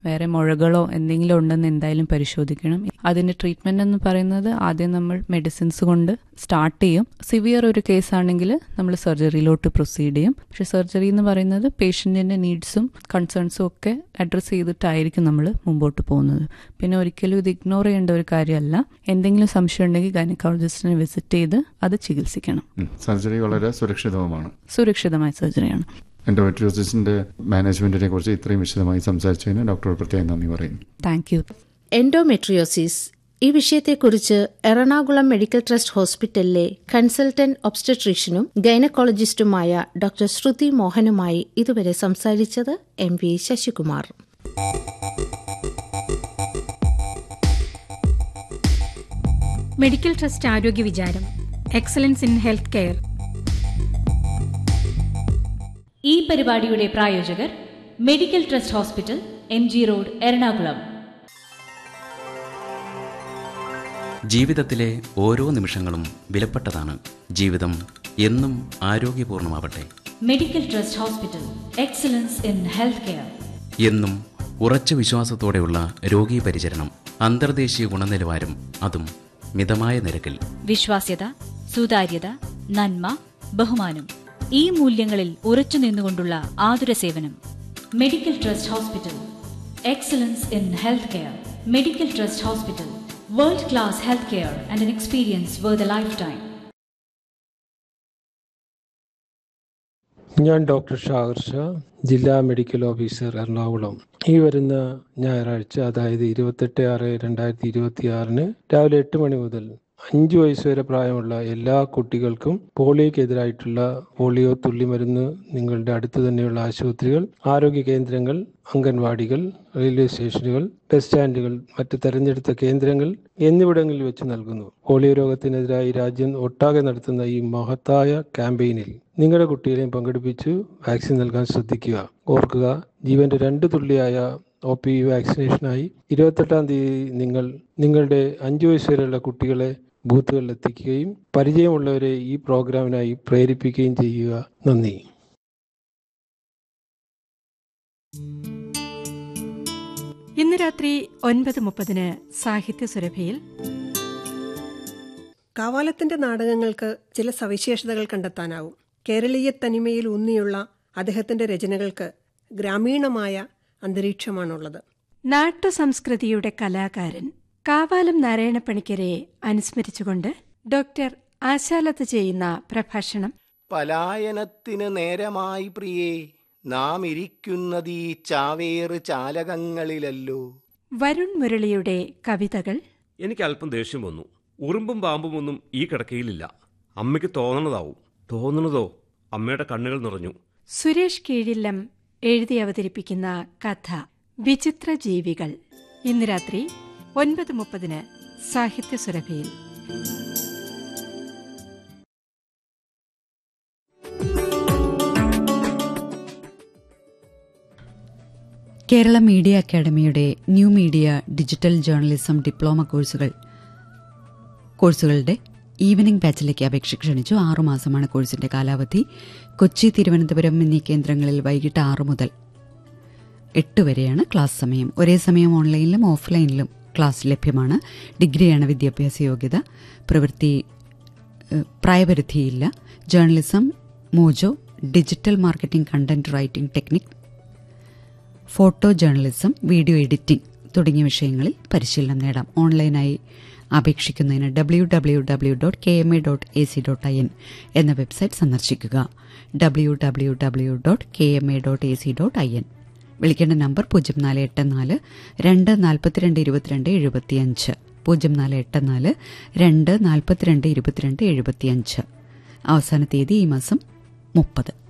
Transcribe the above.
വേറെ മുഴകളോ എന്തെങ്കിലും ഉണ്ടെന്ന് എന്തായാലും പരിശോധിക്കണം അതിന്റെ ട്രീറ്റ്മെന്റ് എന്ന് പറയുന്നത് ആദ്യം നമ്മൾ മെഡിസിൻസ് കൊണ്ട് സ്റ്റാർട്ട് ചെയ്യും സിവിയർ ഒരു കേസ് ആണെങ്കിൽ നമ്മൾ സർജറിയിലോട്ട് പ്രൊസീഡ് ചെയ്യും പക്ഷെ സർജറി എന്ന് പറയുന്നത് പേഷ്യന്റിന്റെ നീഡ്സും കൺസേൺസും ഒക്കെ അഡ്രസ്സ് ചെയ്തിട്ടായിരിക്കും നമ്മൾ മുമ്പോട്ട് പോകുന്നത് പിന്നെ ഒരിക്കലും ഇത് ഇഗ്നോർ ചെയ്യേണ്ട ഒരു കാര്യമല്ല എന്തെങ്കിലും സംശയം ഉണ്ടെങ്കിൽ ഗൈനക്കോളജിസ്റ്റിനെ വിസിറ്റ് ചെയ്ത് അത് ചികിത്സിക്കണം ഉം. സർജറി വളരെ സുരക്ഷിതവുമാണ് സുരക്ഷിതമായ സർജറിയാണ് എൻഡോമെട്രിയോസിന്റെ മാനേജ്മെന്റിനെ കുറിച്ച് ഇത്രയും വിശദമായി സംസാരിച്ചതിന് ഡോക്ടർ പ്രത്യേകം നന്ദി പറയുന്നു താങ്ക് യു എൻഡോമെട്രിയോസിസ് ഈ വിഷയത്തെക്കുറിച്ച് എറണാകുളം മെഡിക്കൽ ട്രസ്റ്റ് ഹോസ്പിറ്റലിലെ കൺസൾട്ടന്റ് ഒബ്സ്റ്റട്രീഷ്യനും ഗൈനക്കോളജിസ്റ്റുമായ ഡോക്ടർ ശ്രുതി മോഹനുമായി ഇതുവരെ സംസാരിച്ചത് M V Sasikumar medical trust ആരോഗ്യ വിചാരം എക്സലൻസ് ഇൻ ഹെൽത്ത് കെയർ ഈ പരിപാടിയുടെ പ്രായോജകർ medical trust hospital M G road Ernakulam ജീവിതത്തിലെ ഓരോ നിമിഷങ്ങളും വിലപ്പെട്ടതാണ് ജീവിതം എന്നും ആരോഗ്യപൂർണമാവട്ടെ medical trust hospital excellence in health care എന്നും ഉറച്ച വിശ്വാസത്തോടെയുള്ള രോഗീ പരിചരണം അന്തർദേശീയ ഗുണനിലവാരം അതും മിതമായ നിരക്കിൽ വിശ്വാസ്യത സുതാര്യത നന്മ ബഹുമാനം ഈ മൂല്യങ്ങളിൽ ഉറച്ചു നിന്നുകൊണ്ടുള്ള ആതുര സേവനം medical trust hospital excellence in health care medical trust hospital world class health care and an experience where the lifetime ഞാൻ ഡോക്ടർ ഷാഹിർ ഷാ ജില്ലാ മെഡിക്കൽ ഓഫീസർ എറണാകുളം ഈ വരുന്ന ഞായറാഴ്ച അതായത് ഇരുപത്തെട്ട് ആറ് രണ്ടായിരത്തി ഇരുപത്തി ആറിന് രാവിലെ എട്ട് മണി മുതൽ അഞ്ചു വയസ്സ് വരെ പ്രായമുള്ള എല്ലാ കുട്ടികൾക്കും പോളിയോക്കെതിരായിട്ടുള്ള പോളിയോ തുള്ളിമരുന്ന് നിങ്ങളുടെ അടുത്ത് തന്നെയുള്ള ആശുപത്രികൾ ആരോഗ്യ കേന്ദ്രങ്ങൾ അംഗൻവാടികൾ റെയിൽവേ സ്റ്റേഷനുകൾ ബസ് സ്റ്റാൻഡുകൾ മറ്റ് തെരഞ്ഞെടുത്ത കേന്ദ്രങ്ങൾ എന്നിവിടങ്ങളിൽ വെച്ച് നൽകുന്നു പോളിയോ രോഗത്തിനെതിരായി രാജ്യം ഒട്ടാകെ നടത്തുന്ന ഈ മഹത്തായ ക്യാമ്പയിനിൽ നിങ്ങളുടെ കുട്ടികളെയും പങ്കെടുപ്പിച്ചു വാക്സിൻ നൽകാൻ ശ്രദ്ധിക്കുക ഓർക്കുക ജീവന്റെ രണ്ട് തുള്ളിയായ ഒ പി വാക്സിനേഷനായി ഇരുപത്തെട്ടാം തീയതി നിങ്ങൾ നിങ്ങളുടെ അഞ്ചു വയസ്സ് വരെയുള്ള കുട്ടികളെ ബൂത്തുകളിൽ എത്തിക്കുകയും പരിചയമുള്ളവരെ ഈ പ്രോഗ്രാമിനായി പ്രേരിപ്പിക്കുകയും ചെയ്യുക നന്ദി ഇന്ന് രാത്രി ഒൻപത് മുപ്പതിന് സാഹിത്യ സുരഭിയിൽ കാവാലത്തിന്റെ നാടകങ്ങൾക്ക് ചില സവിശേഷതകൾ കണ്ടെത്താനാവും കേരളീയ തനിമയിൽ ഊന്നിയുള്ള അദ്ദേഹത്തിന്റെ രചനകൾക്ക് ഗ്രാമീണമായ അന്തരീക്ഷമാണുള്ളത് നാട്ടുസംസ്കൃതിയുടെ കലാകാരൻ കാവാലം നാരായണപ്പണിക്കരെ അനുസ്മരിച്ചുകൊണ്ട് ഡോക്ടർ ആശാലത്ത് ചെയ്യുന്ന പ്രഭാഷണം പലായനത്തിന് നേരമായി പ്രിയേ നാം ഇരിക്കുന്നതീ ചാവേറ് ചാലകങ്ങളിലല്ലോ വരുൺ മുരളിയുടെ കവിതകൾ എനിക്ക് അല്പം ദേഷ്യം വന്നു ഉറുമ്പും പാമ്പും ഒന്നും ഈ കിടക്കയിലില്ല അമ്മയ്ക്ക് തോന്നണതാവും തോന്നണതോ അമ്മയുടെ കണ്ണുകൾ നിറഞ്ഞു സുരേഷ് കീഴില്ലം എഴുതി അവതരിപ്പിക്കുന്ന കഥ വിചിത്ര ജീവികൾ ഇന്ന് രാത്രി ഒൻപത് മുപ്പതിന് സാഹിത്യ സുരഭിയിൽ കേരള മീഡിയ അക്കാദമിയുടെ new media digital journalism diploma കോഴ്സുകൾ കോഴ്സുകളുടെ ഈവനിംഗ് ബാച്ചിലേക്ക് അപേക്ഷ ക്ഷണിച്ചു ആറുമാസമാണ് കോഴ്സിന്റെ കാലാവധി കൊച്ചി തിരുവനന്തപുരം എന്നീ കേന്ദ്രങ്ങളിൽ വൈകിട്ട് ആറു മുതൽ എട്ട് വരെയാണ് ക്ലാസ് സമയം ഒരേ സമയം ഓൺലൈനിലും ഓഫ്ലൈനിലും ക്ലാസ് ലഭ്യമാണ് ഡിഗ്രിയാണ് വിദ്യാഭ്യാസ യോഗ്യത പ്രവൃത്തി ഏഹ്, പ്രായപരിധിയില്ല journalism mojo digital marketing content writing technique photo journalism video editing തുടങ്ങിയ വിഷയങ്ങളിൽ പരിശീലനം നേടാം ഓൺലൈനായി അപേക്ഷിക്കുന്നതിന് W W W dot K M A dot A C dot I N എന്ന വെബ്സൈറ്റ് സന്ദർശിക്കുക W W W dot K M A dot A C dot I N വിളിക്കേണ്ട number പൂജ്യം നാല് എട്ട് നാല് രണ്ട് നാൽപ്പത്തിരണ്ട് ഇരുപത്തിരണ്ട് എഴുപത്തിയഞ്ച് പൂജ്യം നാല് എട്ട് നാല് രണ്ട് നാൽപ്പത്തിരണ്ട് ഇരുപത്തിരണ്ട് എഴുപത്തിയഞ്ച് അവസാന തീയതി ഈ മാസം മുപ്പത്